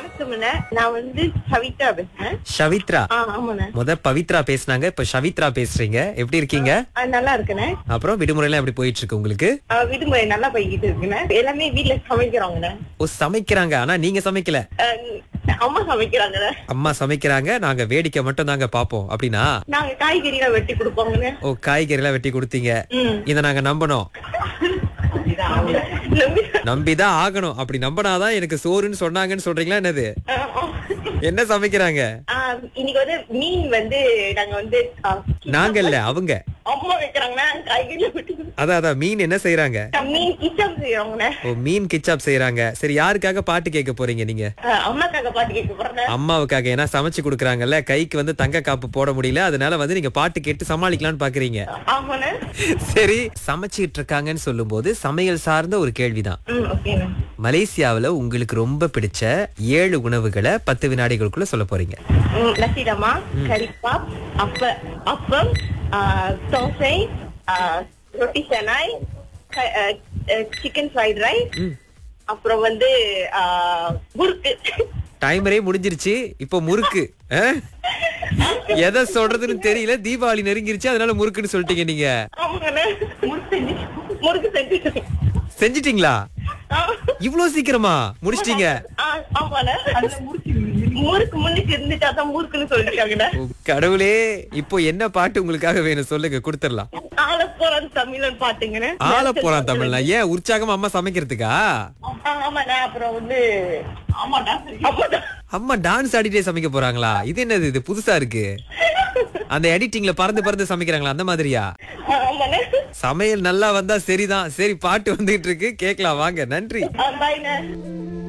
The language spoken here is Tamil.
வணக்கம்ண்ணே நான் வந்து சவிதா பேசுறேன் ஷவித்ரா ஆ ஆமாண்ணே முத பவித்ரா பேசுனாங்க இப்ப ஷவித்ரா பேசுறீங்க எப்படி இருக்கீங்க ஆ, நல்லா இருக்குண்ணே அப்புறம் விடுமுறை எல்லாம் எப்படி போயிட்டு இருக்கு உங்களுக்கு ஆ, விடுமுறை நல்லா போய்கிட்டு இருக்குண்ணே எல்லாமே வீட்டுல சமைக்கிறோங்கண்ணே ஓ சமைக்கிறாங்க ஆனா நீங்க சமைக்கல ஆ, அம்மா சமைக்கிறாங்கண்ணே அம்மா சமைக்கிறாங்க நாங்க வேடிக்கை மட்டும் தாங்க பாப்போம் அப்படின்னா நாங்க காய்கறி எல்லாம் வெட்டி கொடுப்போங்கண்ணே ஓ காய்கறி எல்லாம் வெட்டி கொடுத்தீங்க ம். இத நாங்க நம்பணும் நம்பி- நம்பிதான் ஆகணும் அப்படி நம்பினாதான் எனக்கு சோறுன்னு சொன்னாங்கன்னு சொல்றீங்களா என்னது ஆ, ஆ. என்ன சமைக்கிறாங்க ஆ, இன்னைக்கு வந்து மீன் வந்து நாங்க வந்து ஆ, நாங்க இல்ல அவங்க அம்மா வைக்கிறாங்கண்ணே காய்கறி வெட்டி கொடுத்து- அதான் அதான் மீன் என்ன செய்யறாங்க மீன் கிச்சம் செய்யறோங்கண்ணே ஓ மீன் கிச்சாப் செய்யறாங்க சரி யாருக்காக பாட்டு கேட்க போறீங்க நீங்க ஆ, அம்மாக்காக பாட்டு கேட்க போறேன் அம்மாவுக்காக ஏன்னா சமைச்சு கொடுக்குறாங்கல்ல கைக்கு வந்து தங்க காப்பு போட முடியல அதனால வந்து நீங்க பாட்டு கேட்டு சமாளிக்கலாம்னு பாக்குறீங்க ஆமாண்ணே சரி சமைச்சிட்டு இருக்காங்கன்னு சொல்லும்போது சமையல் சார்ந்த ஒரு கேள்விதான் ம் ஓகேண்ணே மலேசியாவுல உங்களுக்கு ரொம்ப பிடிச்ச ஏழு உணவுகளை பத்து வினாடிகளுக்குள்ள சொல்ல போறீங்க ம், நசிடமா கரிப்பாப் அப்ப அப்பம் ஆ, தோசை ஆ, ரொட்டி செனாய் சிக்கன் ஃப்ரைட் ரைஸ் ம். அப்புறம் வந்து ஆ, முறுக்கு டைமரே முடிஞ்சிருச்சு இப்போ முறுக்கு அஹ்? எதை சொல்றதுன்னு தெரியல தீபாவளி நெருங்கிருச்சு அதனால முறுக்குன்னு சொல்லிட்டீங்க நீங்க ஆமாங்கண்ணே முறுக்கு செஞ்சு முறுக்கு செஞ்சுட்டேன் செஞ்சிட்டீங்களா ஆ. இவ்ளோ சீக்கிரமா முடிச்சிட்டீங்க ஆ, ஆமாண்ணே அதுல முறுக்கு முறுக்கு முன்னுக்கு இருந்துச்சு அதான் முறுக்குன்னு சொல்லிட்டாங்கண்ணே ஓ, கடவுளே இப்போ என்ன பாட்டு உங்களுக்காக வேணும் சொல்லுங்க கொடுத்துடலாம் ஆள போறான் தமிழன் பாட்டுங்கண்ணே ஆள போறான் தமிழ்ல ஏன் உற்சாகமா அம்மா சமைக்கிறதுக்கா ஆ, ஆமாண்ணே அப்புறம் வந்து ஆமாடா ஆமாடா அம்மா டான்ஸ் ஆடிட்டே சமைக்க போறாங்களா இது என்னது இது புதுசா இருக்கு அந்த எடிட்டிங்ல பறந்து பறந்து சமைக்கிறாங்களா அந்த மாதிரியா ஆ, ஆமாண்ணே சமையல் நல்லா வந்தா சரிதான் சரி பாட்டு வந்துட்டு இருக்கு கேக்கலாம் வாங்க நன்றி பாய்ண்ணே